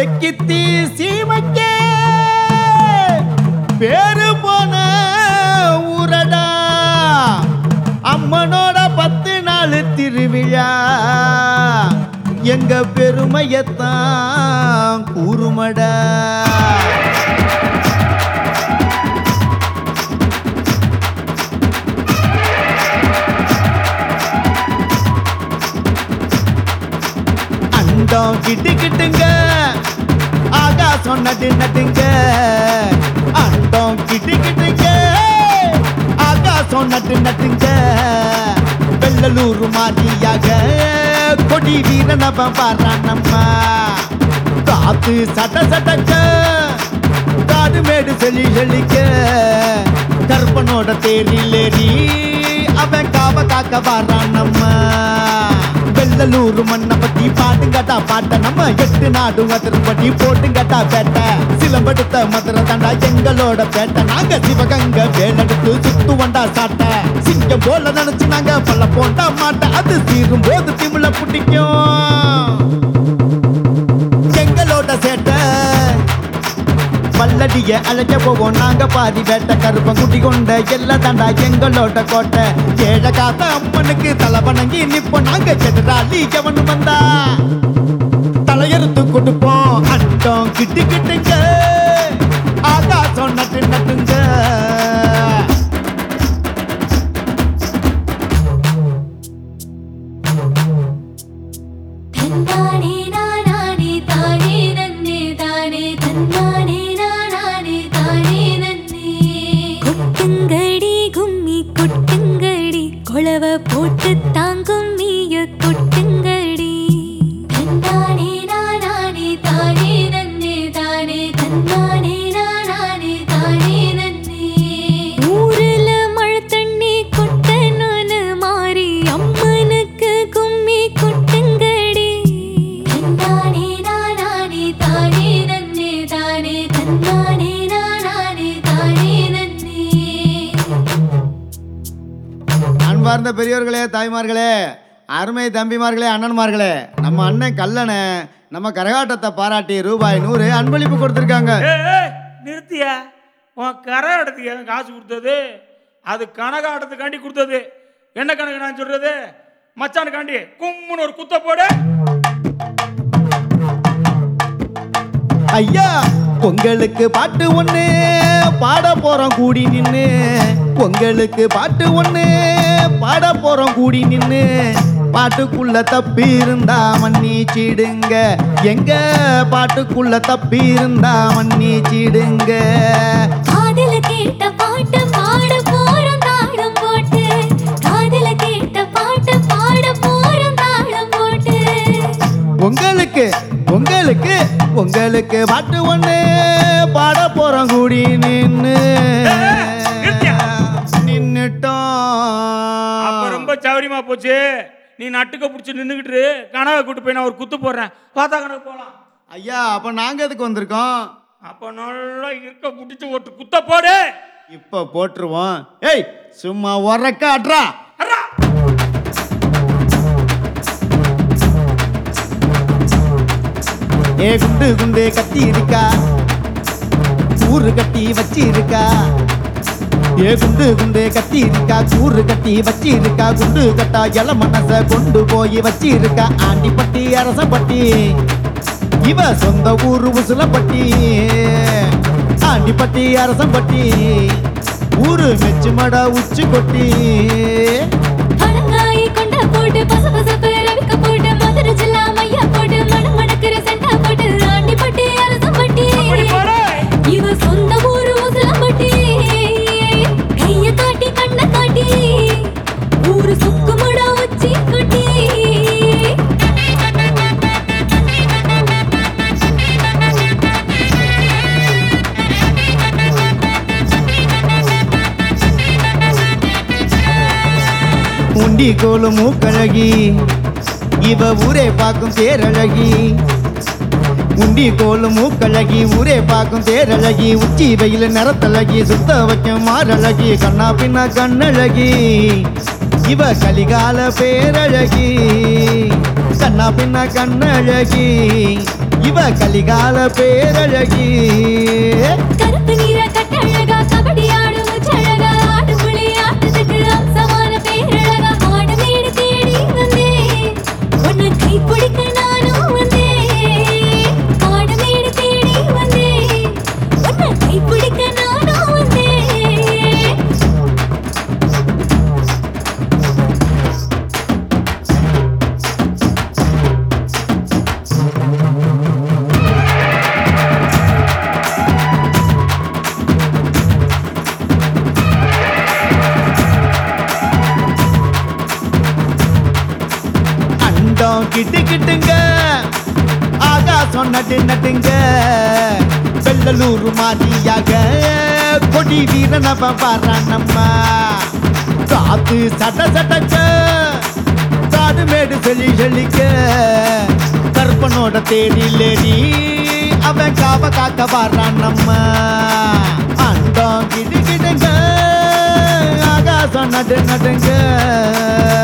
செக்கித்தி சீமைக்கே பேரு போன ஊரடா அம்மனோட பத்து நாள் திருவிழா எங்க பெருமையத்தான் கூறுமடா அண்டம் கிட்டு கிட்டுங்க ஆகாசம் நட்டு நட்டுங்க அண்டம் கிட்டு கிட்டுங்க ஆகாசம் நட்டு நட்டுங்க வெள்ளலூர் மாதிரியாக கொடி வீரனவ பாரானம்மா காத்து சட்ட சட்டக்க காடு மேடு செலி செழிக்க கற்பனோட தேரில் ஏறி அவன் காவ காக்க வாரானம்மா வெள்ளலூர் மண்ணை பத்தி பாட்டுங்கட்டா பாட்ட நம்ம எட்டு நாடு அதிரப்பட்டி போட்டுங்கட்டா பேட்டை சிலம்படுத்த மதுரை தாண்டா எங்களோட பேட்டை நாங்க சிவகங்க வேலெடுத்து சுத்து வண்டா சாட்ட சிங்கம் போல நினைச்சு நாங்க பல்ல போண்டா மாட்ட அது தீரும் போது திமிழ பிடிக்கும் எங்களோட சேட்டை பல்லடிய அழைக்க போவோம் நாங்க பாதி வேட்ட கருப்பம் குட்டி கொண்ட எல்லாம் தாண்டா எங்களோட கோட்டை ஏழ காத்த அம்மனுக்கு தலை வணங்கி நிப்போம் நாங்க செடுறாளி எவனு வந்தா தலையெடுத்து கொடுப்போம் அண்டம் கிட்டு கிட்டுங்க ஆகாசம் நட்டு நட்டுங்க தன்னானே நானானே தானே நன்னே தானே தன்னானே நானானே தானே நன்னே கொட்டுங்கடி கும்மி கொட்டுங்கடி கொளவ போட்டு தாங்கும் மீய கொட்டுங்கடி தன்னானே நானானே தானே நன்னே தானே தன்னானே நானானே தானே நன்னே ஊருல மழை தண்ணி கொட்டணும்னு மாறி அம்மனுக்கு கும்மி கொட்டுங்கடி தன்னானே நானானே தானே நன்னே தானே தன்னானே நானானே தானே நன்னே அன்பார்ந்த பெரியோர்களே தாய்மார்களே அருமை தம்பிமார்களே அண்ணன்மார்களே நம்ம அண்ணன் கல்லனை நம்ம கரகாட்டத்தை பாராட்டி ரூபாய் நூறு அன்பளிப்பு கொடுத்துருக்காங்க ஏய், ஏய், நிறுத்தியா உன் கரகாட்டத்துக்கு எவன் காசு கொடுத்தது அது கனகாட்டத்துக்காண்டி கொடுத்தது என்ன கணக்கு நான் சொல்றது மச்சானுக்காண்டி கும்முன்னு ஒரு குத்த போடு ஐயா உங்களுக்கு பாட்டு ஒண்ணு பாட போறோம் கூடி நின்னு உங்களுக்கு பாட்டு ஒண்ணு பாட போறோம் கூடி நின்னு பாட்டுக்குள்ள தப்பி இருந்தா மன்னிச்சிடுங்க எங்க பாட்டுக்குள்ள தப்பி இருந்தா மன்னிச்சிடுங்க காதுல கேட்ட பாட்டு பாட போறோம் தாளம் போட்டு காதுல கேட்ட பாட்டு பாட போறோம் தாளம் போட்டு உங்களுக்கு உங்களுக்கு உங்களுக்கு பாட்டு ஒண்ணு பாட போறோம் கூடி நின்னு நிறுத்தியா? நின்னுட்டோம் அப்ப ரொம்ப சௌரியமா போச்சு நீ நட்டுக்க பிடிச்சி நின்றுக்கிட்டு கனவை கூட்டு போய் நான் ஒரு குத்து போடுறேன் பார்த்தா கணக்கு போலாம் ஐயா அப்ப நாங்க எதுக்கு வந்திருக்கோம் அப்ப நல்லா இருக்க பிடிச்சி ஒரு குத்த போடு இப்ப போட்டுருவோம் ஏய் சும்மா உரக்க அட்ரா அர்ரா. ஏ குண்டு குண்டு கத்தி இருக்கா கூறு கட்டி வச்சு இருக்கா ஏ குண்டு குண்டு கத்தி இருக்கா கூறு கட்டி வச்சு இருக்கா குண்டு கட்டா இல மனச கொண்டு போய் வச்சு இருக்கா ஆண்டிப்பட்டி அரசப்பட்டி இவ சொந்த ஊரு உசுலப்பட்டி ஆண்டிப்பட்டி அரசம்பட்டி ஊரு மெச்சுமட உச்சி கொட்டி பழங்காய் கொண்ட போட்டு பச பசப்பு ரவிக்க போட்டு மதுரை ஜில்லா மையா போட்டு மணம் மணக்கிற செண்டா போட்டு ஆண்டி பட்டி அரசம் பட்டி அப்படி போடு இவ சொந்த ஊரு உசிலம்பட்டி கைய காட்டி கண்ண காட்டி ஊரு சுக்குமுடா உச்சி கொட்டி உண்டி கோலு மூக்கழகி இவ ஊரே பார்க்கும் தேரழகி உண்டி கோலு மூக்கழகி ஊரே பார்க்கும் தேரழகி உச்சி வெயில் நிறத்தழகி சுத்த வைக்கும் மாரழகி கண்ணா பின்னா கண்ணழகி இவ கலிகால பேரழகி கண்ணா பின்னா கண்ணழகி இவ கலிகால பேரழகி கருப்பு நிற கட்டழகா கபடி ஆடும் முச்சழகா ஆடு புலி ஆட்டத்துக்கு அம்சமான பேரழகா ஆடு வீடு தேடி வந்தேன் உன்னை கை பிடிக்க நானும் வந்தேன் ஆடு வீடு தேடி வந்தேன் உன்னை கை பிடிக்க நானும் வந்தேன் அண்டம் கிட்டு கிட்டுங்க ஆகாசம் நட்டு நட்டுங்க வெள்ளலூர் மாதிரியாக கொடி வீரனவ வரானம்மா காத்து சட்ட சட்டக்க காடு மேடு செழி செழிக்க கருப்பனோட தேடி லேடி அவன் காவ காக்க வரானம்மா அண்டம் கிட்டு கிட்டுங்க ஆகாசம் நட்டு நட்டுங்க